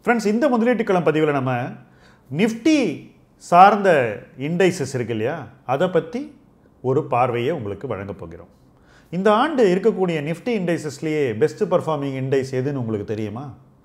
friends இந்த முதலீட்டுக்களம் பதிவில் நம்ம நிஃப்டி சார்ந்த இண்டைசஸ் இருக்கு இல்லையா அதை பற்றி ஒரு பார்வையை உங்களுக்கு வழங்கப் போகிறோம் இந்த ஆண்டு இருக்கக்கூடிய நிஃப்டி இண்டைசஸ்லேயே பெஸ்ட் பர்ஃபார்மிங் இண்டைஸ் எதுன்னு உங்களுக்கு தெரியுமா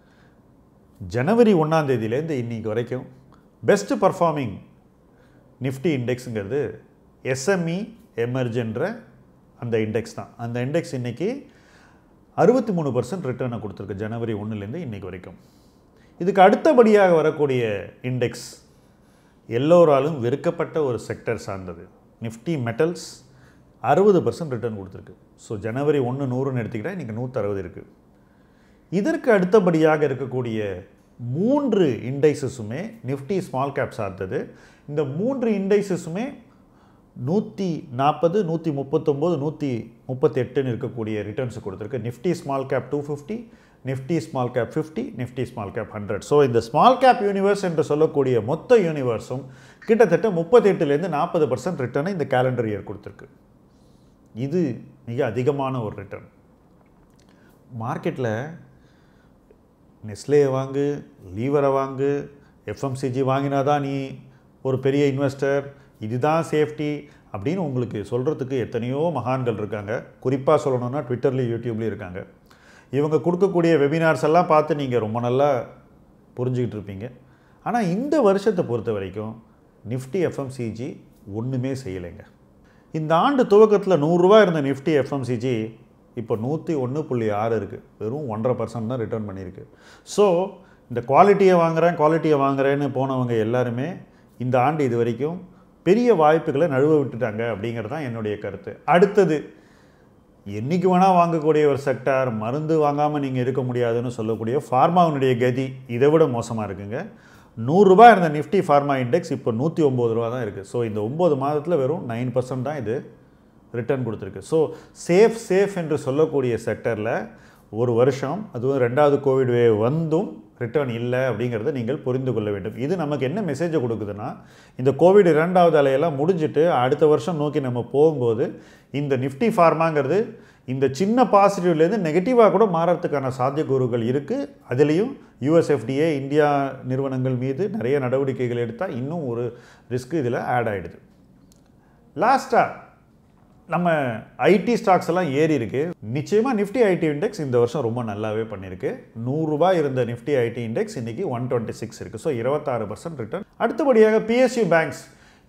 ஜனவரி ஒன்றாம் தேதியிலேருந்து இன்னைக்கு வரைக்கும் பெஸ்ட் பர்ஃபார்மிங் நிஃப்டி இண்டெக்ஸுங்கிறது எஸ்எம்இ எமர்ஜென்ற அந்த இண்டெக்ஸ் தான் அந்த இண்டெக்ஸ் இன்னைக்கு அறுபத்தி மூணு பர்சன்ட் ரிட்டர்னை கொடுத்துருக்கு ஜனவரி ஒன்றுலேருந்து இன்னைக்கு வரைக்கும் இதுக்கு அடுத்தபடியாக வரக்கூடிய இண்டெக்ஸ் எல்லோராலும் வெறுக்கப்பட்ட ஒரு செக்டர் சார்ந்தது நிஃப்டி மெட்டல்ஸ் அறுபது பர்சன்ட் ரிட்டர்ன் கொடுத்துருக்கு ஸோ ஜனவரி ஒன்று நூறுன்னு எடுத்துக்கிட்டால் இன்றைக்கி நூற்றறுபது இருக்குது இதற்கு அடுத்தபடியாக இருக்கக்கூடிய மூன்று இண்டைசஸுமே நிஃப்டி ஸ்மால் கேப் சார்ந்தது இந்த மூன்று இண்டைசஸுமே நூற்றி நாற்பது நூற்றி முப்பத்தொம்போது நூற்றி முப்பத்தெட்டுன்னு இருக்கக்கூடிய ரிட்டர்ன்ஸ் கொடுத்துருக்கு Nifty small cap two fifty Nifty small cap fifty Nifty small cap hundred so இந்த ஸ்மால் கேப் யூனிவர்ஸ் என்று சொல்லக்கூடிய மொத்த யூனிவர்ஸும் கிட்டத்தட்ட முப்பத்தெட்டுலேருந்து நாற்பது பர்சன்ட் ரிட்டர்னை இந்த கேலண்டர் இயர் கொடுத்துருக்கு இது மிக அதிகமான ஒரு ரிட்டர்ன் மார்க்கெட்டில் நெஸ்லே வாங்கு லீவரை வாங்கு எஃப்எம்சிஜி வாங்கினா தான் நீ ஒரு பெரிய இன்வெஸ்டர் இதுதான் சேஃப்டி அப்படின்னு உங்களுக்கு சொல்கிறதுக்கு எத்தனையோ மகான்கள் இருக்காங்க குறிப்பாக சொல்லணும்னா ட்விட்டர்லேயும் யூடியூப்லேயும் இருக்காங்க இவங்க கொடுக்கக்கூடிய வெபினார்ஸ் எல்லாம் பார்த்து நீங்கள் ரொம்ப நல்லா புரிஞ்சுக்கிட்டு இருப்பீங்க ஆனால் இந்த வருஷத்தை பொறுத்த வரைக்கும் நிஃப்டி எஃப்எம்சிஜி ஒன்றுமே செய்யலைங்க இந்த ஆண்டு துவக்கத்தில் நூறுரூவா இருந்த நிஃப்டி எஃப்எம்சிஜி இப்போ நூற்றி ஒன்று புள்ளி ஆறு இருக்குது வெறும் ஒன்றரை பர்சன்ட் தான் ரிட்டர்ன் பண்ணியிருக்கு ஸோ இந்த குவாலிட்டியை வாங்குறேன் குவாலிட்டியை வாங்குறேன்னு போனவங்க எல்லாருமே இந்த ஆண்டு இது வரைக்கும் பெரிய வாய்ப்புகளை நழுவ விட்டுட்டாங்க அப்படிங்கிறது தான் என்னுடைய கருத்து அடுத்தது என்றைக்கு வேணால் வாங்கக்கூடிய ஒரு செக்டார் மருந்து வாங்காமல் நீங்கள் இருக்க முடியாதுன்னு சொல்லக்கூடிய ஃபார்மாவினுடைய கதி இதை விட மோசமாக இருக்குங்க நூறுரூபா இருந்த நிஃப்டி ஃபார்மா இண்டெக்ஸ் இப்போ நூற்றி ஒம்பது ரூபா தான் இருக்குது ஸோ இந்த ஒம்பது மாதத்தில் வெறும் நைன் பர்சன்ட் தான் இது ரிட்டர்ன் கொடுத்துருக்கு ஸோ சேஃப் சேஃப் என்று சொல்லக்கூடிய செக்டரில் ஒரு வருஷம் அதுவும் ரெண்டாவது கோவிட் வேவ் வந்தும் ரிட்டர்ன் இல்லை அப்படிங்கிறத நீங்கள் புரிந்து கொள்ள வேண்டும் இது நமக்கு என்ன மெசேஜை கொடுக்குதுன்னா இந்த கோவிட் இரண்டாவது அலையெல்லாம் முடிஞ்சிட்டு அடுத்த வருஷம் நோக்கி நம்ம போகும்போது இந்த நிஃப்டி ஃபார்மாங்கிறது இந்த சின்ன பாசிட்டிவ்லேருந்து நெகட்டிவாக கூட மாறத்துக்கான சாத்தியக்கூறுகள் இருக்குது அதுலேயும் யூஎஸ்எஃப்டிஏ இந்தியா நிறுவனங்கள் மீது நிறைய நடவடிக்கைகள் எடுத்தால் இன்னும் ஒரு ரிஸ்க் இதில் ஆட் ஆகிடுது லாஸ்ட்டாக நம்ம ஐடி ஸ்டாக்ஸ் எல்லாம் ஏறி இருக்கு நிச்சயமாக நிஃப்டி ஐடி இண்டெக்ஸ் இந்த வருஷம் ரொம்ப நல்லாவே பண்ணியிருக்கு நூறுரூபா இருந்த நிஃப்டி ஐடி இண்டெக்ஸ் இன்னைக்கு ஒன் டுவெண்ட்டி சிக்ஸ் இருக்குது ஸோ இருபத்தாறு பர்சன்ட் ரிட்டர்ன் அடுத்தபடியாக பிஎஸ்யூ பேங்க்ஸ்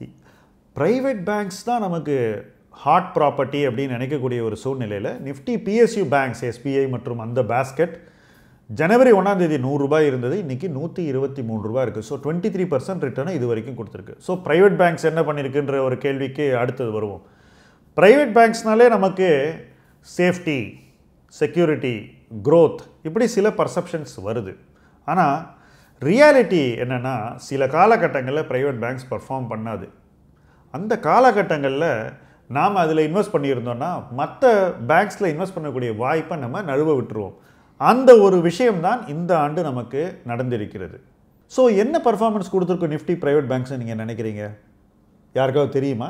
ப்ரைவேட் பேங்க்ஸ் தான் நமக்கு ஹாட் ப்ராப்பர்ட்டி அப்படின்னு நினைக்கக்கூடிய ஒரு சூழ்நிலையில் நிஃப்டி பிஎஸ்யூ பேங்க்ஸ் எஸ்பிஐ மற்றும் அந்த பேஸ்கெட் ஜனவரி ஒன்றாம் தேதி நூறுரூபாய் இருந்தது இன்றைக்கி நூற்றி இருபத்தி மூணு ரூபா இருக்குது ஸோ டுவெண்ட்டி த்ரீ பர்சன்ட் ரிட்டர்னை இது வரைக்கும் கொடுத்துருக்கு ஸோ ப்ரைவேட் பேங்க்ஸ் என்ன பண்ணியிருக்குன்ற ஒரு கேள்விக்கு அடுத்தது வருவோம் ப்ரைவேட் பேங்க்ஸ்னாலே நமக்கு சேஃப்டி செக்யூரிட்டி growth இப்படி சில பர்செப்ஷன்ஸ் வருது ஆனால் ரியாலிட்டி என்னென்னா சில காலகட்டங்களில் ப்ரைவேட் பேங்க்ஸ் பர்ஃபார்ம் பண்ணாது அந்த காலகட்டங்களில் நாம் அதில் இன்வெஸ்ட் பண்ணியிருந்தோம்னா மற்ற பேங்க்ஸில் இன்வெஸ்ட் பண்ணக்கூடிய வாய்ப்பை நம்ம நழுவ விட்டுருவோம் அந்த ஒரு விஷயம்தான் இந்த ஆண்டு நமக்கு நடந்திருக்கிறது ஸோ என்ன பர்ஃபார்மன்ஸ் கொடுத்துருக்கு நிஃப்டி ப்ரைவேட் பேங்க்ஸ் நீங்கள் நினைக்கிறீங்க யாருக்காவது தெரியுமா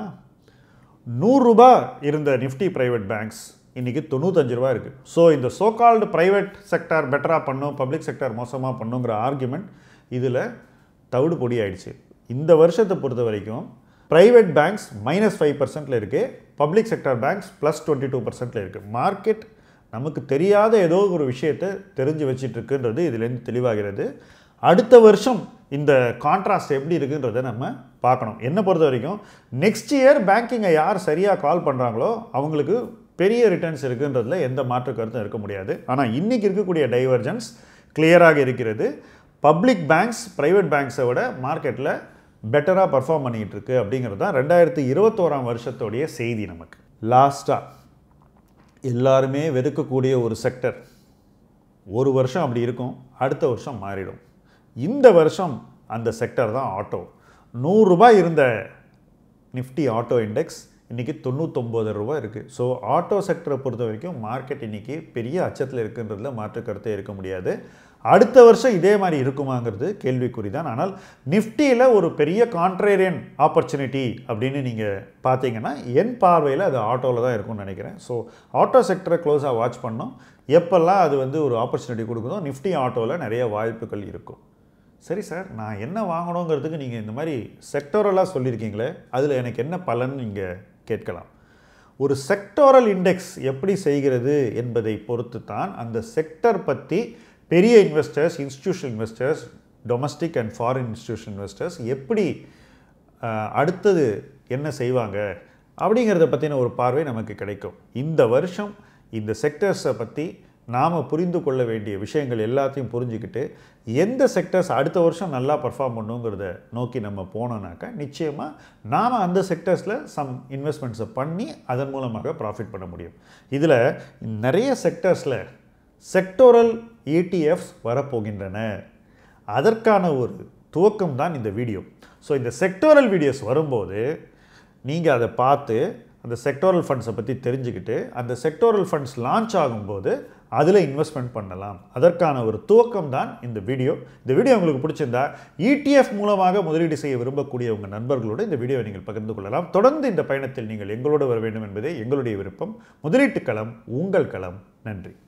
நூறுரூபா இருந்த நிஃப்டி ப்ரைவேட் பேங்க்ஸ் இன்றைக்கி தொண்ணூத்தஞ்சு ரூபா இருக்குது ஸோ இந்த சோகால்டு ப்ரைவேட் செக்டார் பெட்டராக பண்ணும் பப்ளிக் செக்டார் மோசமாக பண்ணுங்கிற ஆர்குமெண்ட் இதில் தவிடு பொடி ஆயிடுச்சு இந்த வருஷத்தை பொறுத்த வரைக்கும் ப்ரைவேட் பேங்க்ஸ் மைனஸ் ஃபைவ் பர்சன்ட்டில் இருக்குது public sector banks plus twenty two பர்சன்ட்டில் இருக்குது மார்க்கெட் நமக்கு தெரியாத ஏதோ ஒரு விஷயத்தை தெரிஞ்சு வச்சிட்டு இருக்குன்றது இதுலேருந்து தெளிவாகிறது அடுத்த வருஷம் இந்த கான்ட்ராஸ்ட் எப்படி இருக்குன்றதை நம்ம பார்க்கணும் என்னை பொறுத்த வரைக்கும் நெக்ஸ்ட் இயர் பேங்கிங்கை யார் சரியாக கால் பண்ணுறாங்களோ அவங்களுக்கு பெரிய ரிட்டர்ன்ஸ் இருக்குன்றதுல எந்த மாற்று கருத்தும் இருக்க முடியாது ஆனால் இன்றைக்கி இருக்கக்கூடிய டைவர்ஜன்ஸ் கிளியராக இருக்கிறது பப்ளிக் பேங்க்ஸ் ப்ரைவேட் பேங்க்ஸை விட மார்க்கெட்டில் பெட்டராக பர்ஃபார்ம் பண்ணிகிட்டு இருக்கு அப்படிங்கிறது தான் ரெண்டாயிரத்தி இருபத்தோராம் வருஷத்தோடைய செய்தி நமக்கு லாஸ்ட்டாக எல்லாருமே வெறுக்கக்கூடிய ஒரு செக்டர் ஒரு வருஷம் அப்படி இருக்கும் அடுத்த வருஷம் மாறிடும் இந்த வருஷம் அந்த செக்டர் தான் ஆட்டோ நூறுரூபா இருந்த நிஃப்டி ஆட்டோ இண்டெக்ஸ் இன்றைக்கி தொண்ணூத்தொம்பது ரூபா இருக்குது ஸோ ஆட்டோ செக்டரை பொறுத்த வரைக்கும் மார்க்கெட் இன்றைக்கி பெரிய அச்சத்தில் இருக்குன்றதுல மாற்று கருத்தே இருக்க முடியாது அடுத்த வருஷம் இதே மாதிரி இருக்குமாங்கிறது கேள்விக்குறி தான் ஆனால் நிஃப்டியில் ஒரு பெரிய கான்ட்ரேரியன் ஆப்பர்ச்சுனிட்டி அப்படின்னு நீங்கள் பார்த்தீங்கன்னா என் பார்வையில் அது ஆட்டோவில் தான் இருக்கும்னு நினைக்கிறேன் ஸோ ஆட்டோ செக்டரை க்ளோஸாக வாட்ச் பண்ணோம் எப்பெல்லாம் அது வந்து ஒரு ஆப்பர்ச்சுனிட்டி கொடுக்குதோ நிஃப்டி ஆட்டோவில் நிறைய வாய்ப்புகள் இருக்கும் சரி சார் நான் என்ன வாங்கணுங்கிறதுக்கு நீங்கள் இந்த மாதிரி செக்டோரலாக சொல்லியிருக்கீங்களே அதில் எனக்கு என்ன பலன் நீங்கள் கேட்கலாம் ஒரு செக்டோரல் இண்டெக்ஸ் எப்படி செய்கிறது என்பதை பொறுத்து தான் அந்த செக்டர் பற்றி பெரிய investors institution investors domestic and foreign institution investors எப்படி அஹ், அடுத்தது என்ன செய்வாங்க அப்படிங்கிறத பற்றின ஒரு பார்வை நமக்கு கிடைக்கும் இந்த வருஷம் இந்த செக்டர்ஸை பற்றி நாம் புரிந்து கொள்ள வேண்டிய விஷயங்கள் எல்லாத்தையும் புரிஞ்சுக்கிட்டு எந்த செக்டர்ஸ் அடுத்த வருஷம் நல்லா பர்ஃபார்ம் பண்ணுங்கிறத நோக்கி நம்ம போனோம்னாக்கா நிச்சயமாக நாம் அந்த செக்டர்ஸில் சம் இன்வெஸ்ட்மெண்ட்ஸை பண்ணி அதன் மூலமாக ப்ராஃபிட் பண்ண முடியும் இதில் நிறைய செக்டர்ஸில் செக்டோரல் ETFs வரப்போகின்றன அதற்கான ஒரு துவக்கம் தான் இந்த வீடியோ ஸோ இந்த செக்டோரல் வீடியோஸ் வரும்போது நீங்கள் அதை பார்த்து அந்த செக்டோரல் ஃபண்ட்ஸை பற்றி தெரிஞ்சுக்கிட்டு அந்த செக்டோரல் ஃபண்ட்ஸ் லான்ச் ஆகும்போது அதில் இன்வெஸ்ட்மெண்ட் பண்ணலாம் அதற்கான ஒரு துவக்கம் தான் இந்த வீடியோ இந்த வீடியோ உங்களுக்கு பிடிச்சிருந்தா ETF மூலமாக முதலீடு செய்ய விரும்பக்கூடிய உங்கள் நண்பர்களோடு இந்த வீடியோவை நீங்கள் பகிர்ந்து கொள்ளலாம் தொடர்ந்து இந்த பயணத்தில் நீங்கள் எங்களோடு வர வேண்டும் என்பதே எங்களுடைய விருப்பம் முதலீட்டு களம் உங்கள் களம் நன்றி